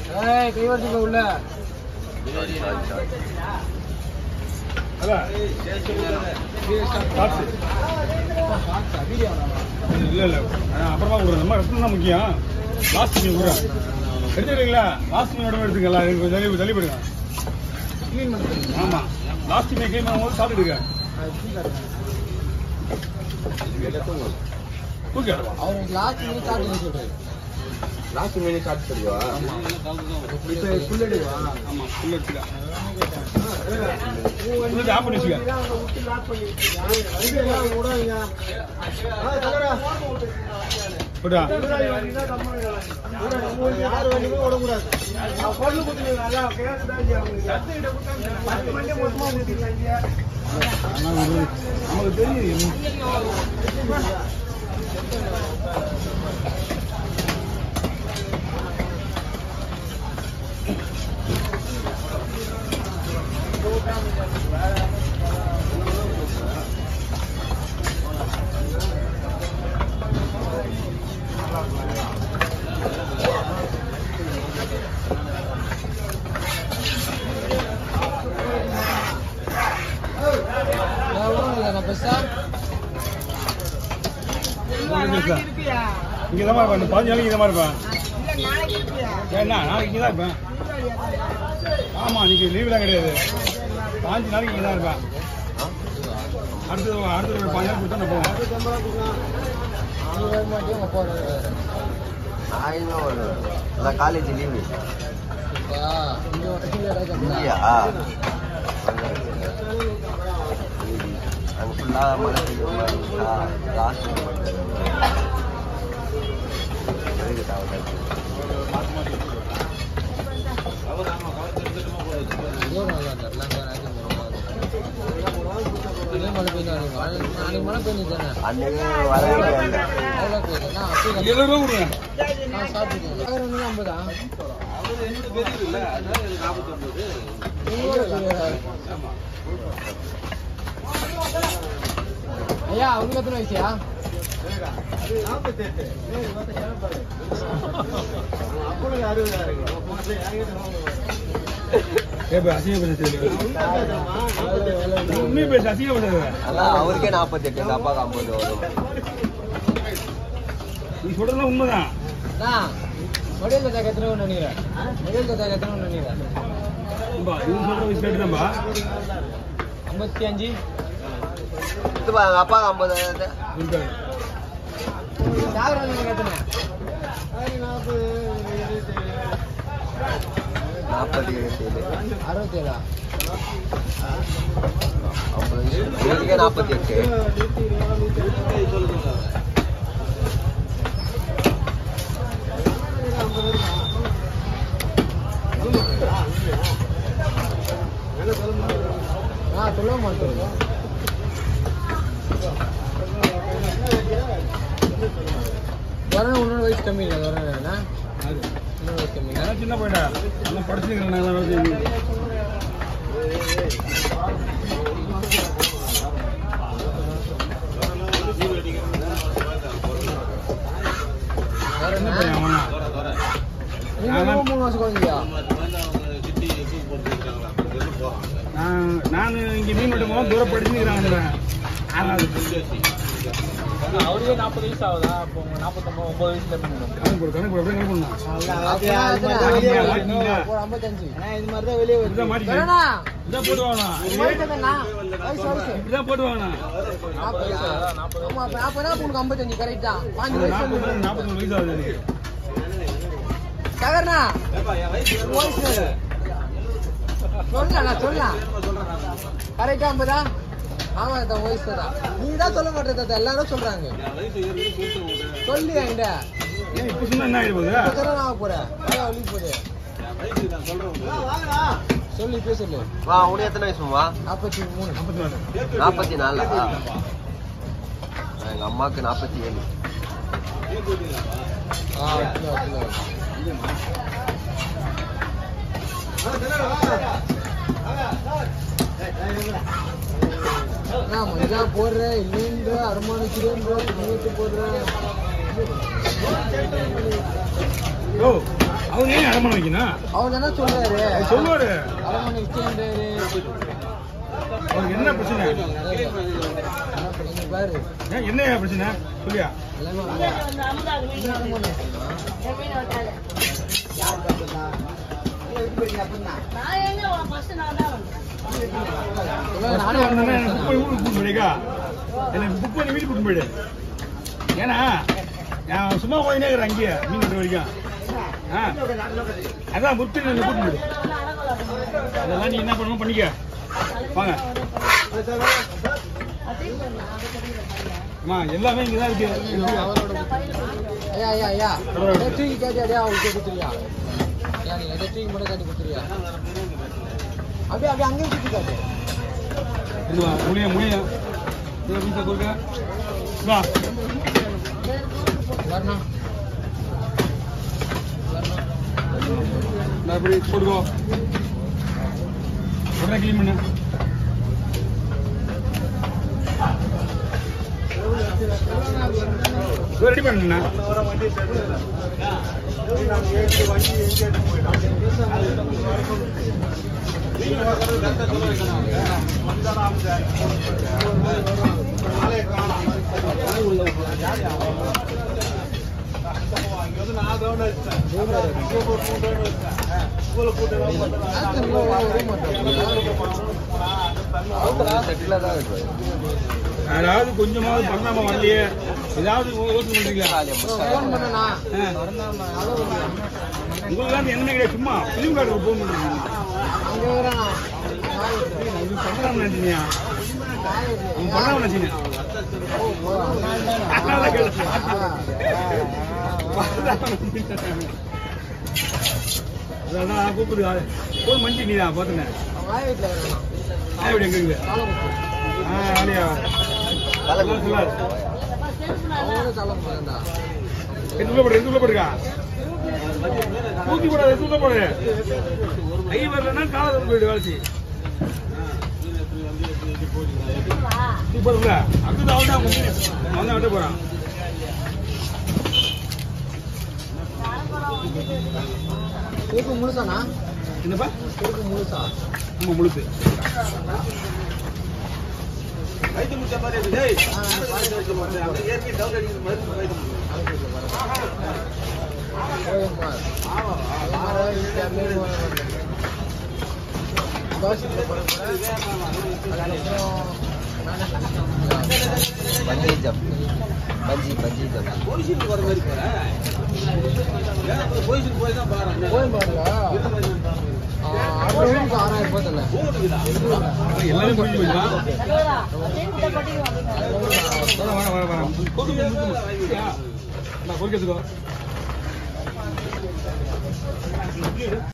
ஏய் கை வச்சுக்க உள்ள சாரி சாரி சாரி அதான் காசு இல்லை இல்லை நான் அப்புறமா விடுறேன் நம்ம ரத்தம் தான் முக்கியம் லாஸ்ட் மீன் விடுறேன் எடுத்துக்கிறீங்களா லாஸ்ட் மீனோட எடுத்துக்கலாம் எனக்கு தள்ளி தள்ளிப்படுங்க க்ளீன் பண்ணுறீங்க ஆமாம் லாஸ்ட் மீன் க்ளீன் பண்ணும்போது சாப்பிட்டுடுங்க தூக்கி அடுவா அவர் லாஸ்ட் மினிட் ஸ்டார்டிங் சொல்றாரு லாஸ்ட் மினிட் சாப்பிட்டு சொல்லுவா இப்போ ஃபுல் எடுவா ஆமாம் ஃபுல் எடுத்துக்க ஃபுல் ஆஃப் பண்ணி வச்சுக்க போட்டா நமக்கு தெரியும் நான் பெருசா இங்கே தான் இருப்பேன் இந்த பதினஞ்சு நாளைக்கு இங்கே தான் இருப்பேன் என்ன நாளைக்கு இங்கே தான் இருப்பேன் ஆமாம் இன்னைக்கு லீவ்லாம் கிடையாது பாஞ்சு நாளைக்கு இங்கே தான் இருப்பேன் அடுத்தது அடுத்தது ஒரு பாஞ்சு நாள் கொடுத்தா நான் போவேன் நீ வர மாட்டேன் உங்க அப்பா வருவாரு நான் இன்னும் ஒரு நான் காலேஜ் லீவு இப்பா இங்க ஒரு கீழே இல்லையா அங்கே ஃபுல்லாக மழை பெய்யும் மாதிரி இருக்கா லாஸ்ட் எதுக்கு தேவை தூரம் நல்லா இருந்தார் அதே மழை பெய்யுது நாளைக்கு மழை பெய்யுது தானே அன்னைக்கு வரவே இல்லை எவ்வளோ பெய்யுதுன்னா அப்படி எழுபது ரூபா கொடுங்க நான் சாப்பிட்டுக்கேன் ஐம்பதா ஐயா அவங்க எத்தனை வயசியா ஏப்பா அசிங்க பேச தெரியும் உண்மையை பேச அசிங்க பேசாத அதான் அவருக்கே நாற்பத்தெட்டு எங்கள் அப்பாவுக்கு ஐம்பது வரும் நீ சொல்றதுலாம் உண்மைதான் நான் மொபைல் கதை கத்துறவன் நினைக்கிறேன் மொபைல் கதை கத்துறவன் நினைக்கிறேன் ஏம்பா, இவங்க சொல்ற வயசு கேட்டு தான்பா ஐம்பத்தி அஞ்சு இதுப்பா எங்கள் அப்பாவுக்கு ஐம்பது இருக்காது சாகரம் கத்துனேன் நாற்பத்தி ஏழு அறுபத்தேழா ஐம்பது இவருக்கே நாற்பத்தி எட்டு நான் சொல்ல மாட்டேன் வரணும் இன்னொரு வயசு கம்மி இல்லை வரணும் இன்னொரு வயசு கம்மி இல்லை நான் சின்ன போயிட்டா நான் படிச்சுக்கிறேன் நான் வேற என்ன என்ன பையன் அவனா நீங்க என்னமோ மூணு வருஷம் குழந்தையா நான் நான் இங்கே மீன் மட்டும் போக தூரம் படிச்சுக்கிறாங்க அவருக்கே நாற்பது வயசு ஆகுதா அப்போ உங்க நாற்பத்தொம்பது ஒன்பது வயசுல கணக்கு போடு கணக்கு போடு அப்படியே கணக்கு பண்ணணும் ஐம்பத்தஞ்சு இப்படிதான் மாட்டிக்க இதான் போட்டு வாங்கலாம் இப்படிதான் போட்டு வாங்கலாம் ஐம்பத்தஞ்சு கரெக்ட் தான் பாஞ்சு ஒரு வயசு நாற்பது வந்து- நாற்பத்தி மூணு வயசு ஆகுது எனக்கு சகர்ணா வயசு சொல்லலாம் சொல்லலாம் கரெக்டா ஐம்பதா ஆமா தான் வயசு தான் நீ தான் சொல்ல மாட்டேன் எல்லாரும் சொல்றாங்க சொல்லி என்கிட்ட ஏன் இப்போ சொன்னா என்ன ஆகிட போகுது இப்ப தடவை நான் போறேன் அதான் வழி போகுது சொல்லு இப்ப சொல்லு வா உனக்கு எத்தனை வயசுமா நாற்பத்தி மூணு ஐம்பத்தி நாலு நாற்பத்தி நாலா எங்க அம்மாவுக்கு நாற்பத்தி ஏழு ஆ கிலோ கிலோ நான் மஞ்சா போடுறேன் இல்லைன்ற அனுமானிக்கிறேன்ற புண்ணியத்து போடுறேன் ஓ அவங்க ஏன் அடமான வைக்கணும் அவர் தானே சொல்றாரு அவர் சொல்லுவாரு அரமணி விஷயம் அவருக்கு என்ன பிரச்சனை பாரு ஏன் என்ன பிரச்சனை சொல்லியா எல்லாமே அரமணி. ஃபர்ஸ்ட் நானே வந்தோடனே அரமணி எனக்கு புக் பண்ணி வீட்டுக்கு கூட்டு போயிடுக்கா எனக்கு புக் பண்ணி வீட்டுக்கு கூட்டு போயிடு ஏன்னா நான் சும்மா கொஞ்ச நேரம் அங்கேயே மீன் வெட்டுற வரைக்கும் ஆ அதான் முத்து என்ன கூட்டு போயிடு அதெல்லாம் நீ என்ன பண்ணணும் பண்ணிக்க வாங்க அம்மா எல்லாமே இங்கே தான் இருக்கு ஐயா ஐயா ஐயா எதை தூக்கி காட்டி அப்படியே அவங்களுக்கு கொடுத்துருயா ஐயா நீ எதை தூக்கி மட்டும் காட்டி கொடுத்துருயா அப்படியே அப்படியே அங்கேயும் சுற்றி காட்டு இது வா முடியும் முடியும் இது வீட்டை கொடுக்க வா வரணும் வரணும் நான் இப்படி போட்டுக்கோ உடனே கிளீன் பண்ணு ரெடி பண்ணுண்ணா செட்டில் தான் இருக்கு யாராவது கொஞ்சமாவது பண்ணாம வரலையே ஏதாவது யோசனை பண்றீங்களா ஃபோன் பண்ணனா ஆ. உங்களுக்கு தான் என்ன கிடையாது சும்மா பிலிம் கார்டுக்கு ஃபோன் பண்ணுறீங்க அங்கே வரேன் இது பண்ணுறான்னு நினைச்சீங்க அவன் பண்ணாம நினைச்சீங்க அதனால கேட்டேன். அதான் நான் கூப்பிடு போய் மஞ்சி நீ தான் பார்த்துனேன் ஆய விட எங்க இருக்குது ஆ ஆலியா கலக்கு. சொல்லாரு எது உள்ள போடு எது உள்ள போடுக்கா தூக்கி போடாது எது உள்ள போடு கை வரலன்னா காலை தூக்கி போயிடு வேலை செய்ய தூக்கி போடுல அடுத்தது அவன் தான் அவன் தான் வெட்ட போறான் திருப்பு முழுசாண்ணா என்னப்பா திருப்பு முழுசா நம்ம முழுத்து பஞ்சி ஜப் பஞ்சி பஞ்சி ஜப் ஆறாயிரம் ரூபாய் தெரியல எல்லாமே முடிஞ்சு போயிடுமா வர வர வர வர கொடுத்து நான் கொடுக்கிறதுக்கோ